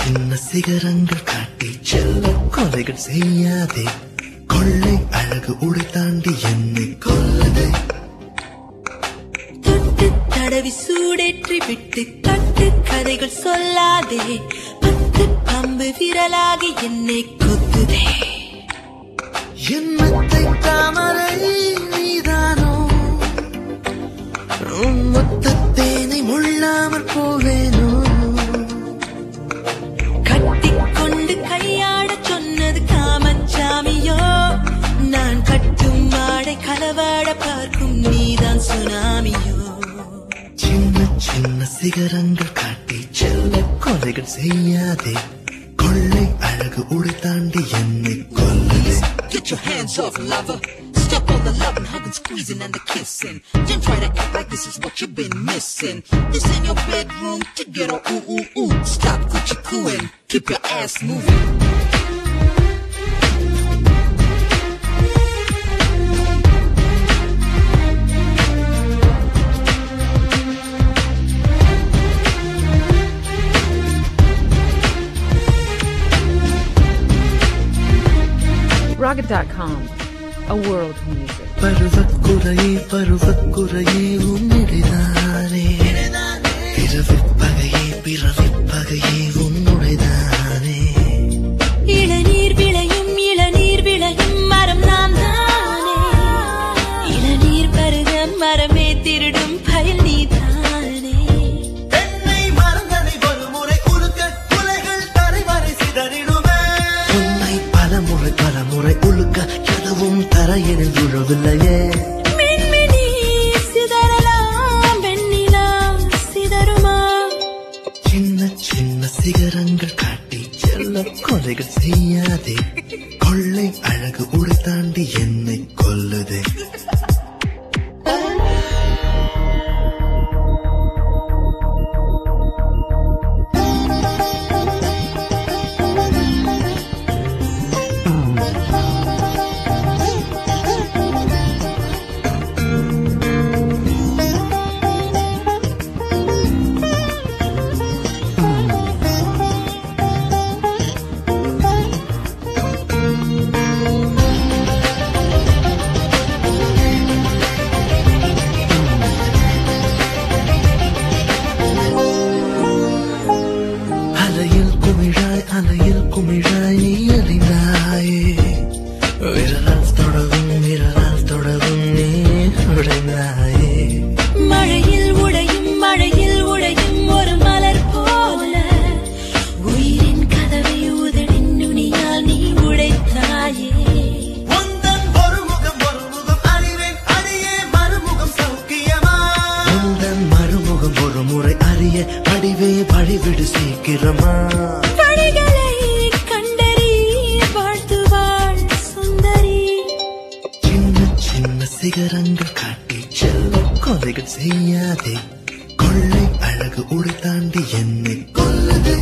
சின்ன சிகரங்கள் காட்டி செல்ல கொலைகள் செய்யாதே கொள்ளை அழகு உடை தாண்டி என்னை கொல்லதே தொட்டு தடவி சூடேற்றி விட்டு கட்டு கதைகள் சொல்லாதே பத்து பம்பு விரலாகி என்னை கொத்துதே என்னத்தை தாமரை நீதானோ உன் மொத்தத்தேனை முள்ளாமற் போவேனோ கட்டிக்கொண்டு கையாடச் சொன்னது காமச்சாமியோ நான் கட்டும் மாடை களவாட பார்க்கும் நீதான் சுனாமியோ சின்ன சின்ன சிகரங்கள் காட்டி செல்ல கொலைகள் செய்யாதே கொள்ளை அழகு உடை தாண்டி என்னை கொல்லதே Get your hands off, lover. Stop all the loving, hugging, squeezing, and the kissing. Don't try to act like this is what you've been missing. This ain't your bedroom to get on ooh ooh ooh. Stop coochie cooing. Keep your ass moving. Rocket.com, a world of music. பருவக்குறையே பருவக்குறையே உன்னிடைதானே பிறவிப்பகையே பிறவிப்பகையே உன்னுடைதானே இளநீர் விளையும் இளநீர் விளையும் மரம் நாம் தானே இளநீர் பருக மரமே திருடும் பயல் நீதானே பெண்ணை மரங்களை ஒரு முறை உருக்க உலைகள் தரைவரை சிதறிடுமே உன்னை பலமுறை பலமுறை உழுக்க எதுவும் தரையினில் விழவில்லையே மின்மினி சிதறலாம் வெண்ணிலா சிதறுமா சின்ன சின்ன சிகரங்கள் காட்டி செல்ல கொலைகள் செய்யாதே கொள்ளை அழகு உடை தாண்டி என்னை கொல்லுதே அலையில் குமிழாய் அலையில் குமிழாய் நீ அறிந்தாயே விரலால் தொடரும் விரலால் தொடரும் நீ உடைந்தாயே மழையில் உடையும் மழையில் உடையும் ஒரு மலர் போல உயிரின் கதவை உதடின் நுனியால் நீ உடைத்தாயே உந்தன் ஒரு முகம் ஒரு முகம் அறிவேன் அடியே மறுமுகம் சௌக்கியமா உந்தன் மறுமுகம் ஒரு முறை அறிய அடிவே வழிவிடு சீக்கிரமா வழிகளை கண்டறி வாழ்த்துவாள் சுந்தரி சின்ன சின்ன சிகரங்கள் காட்டி செல்ல கொலைகள் செய்யாதே கொள்ளை அழகு உடை தாண்டி என்னை கொல்லதே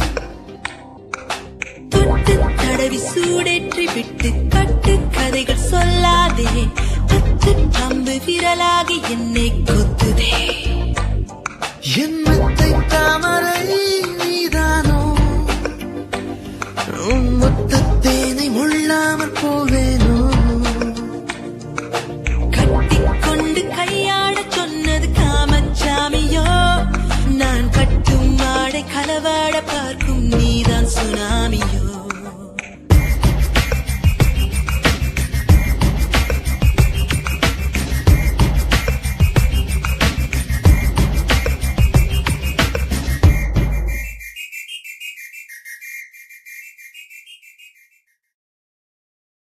தொட்டு தடவி சூடேற்றி விட்டு கட்டு கதைகள் சொல்லாதே பத்து பம்பு விரலாகி என்னை கொ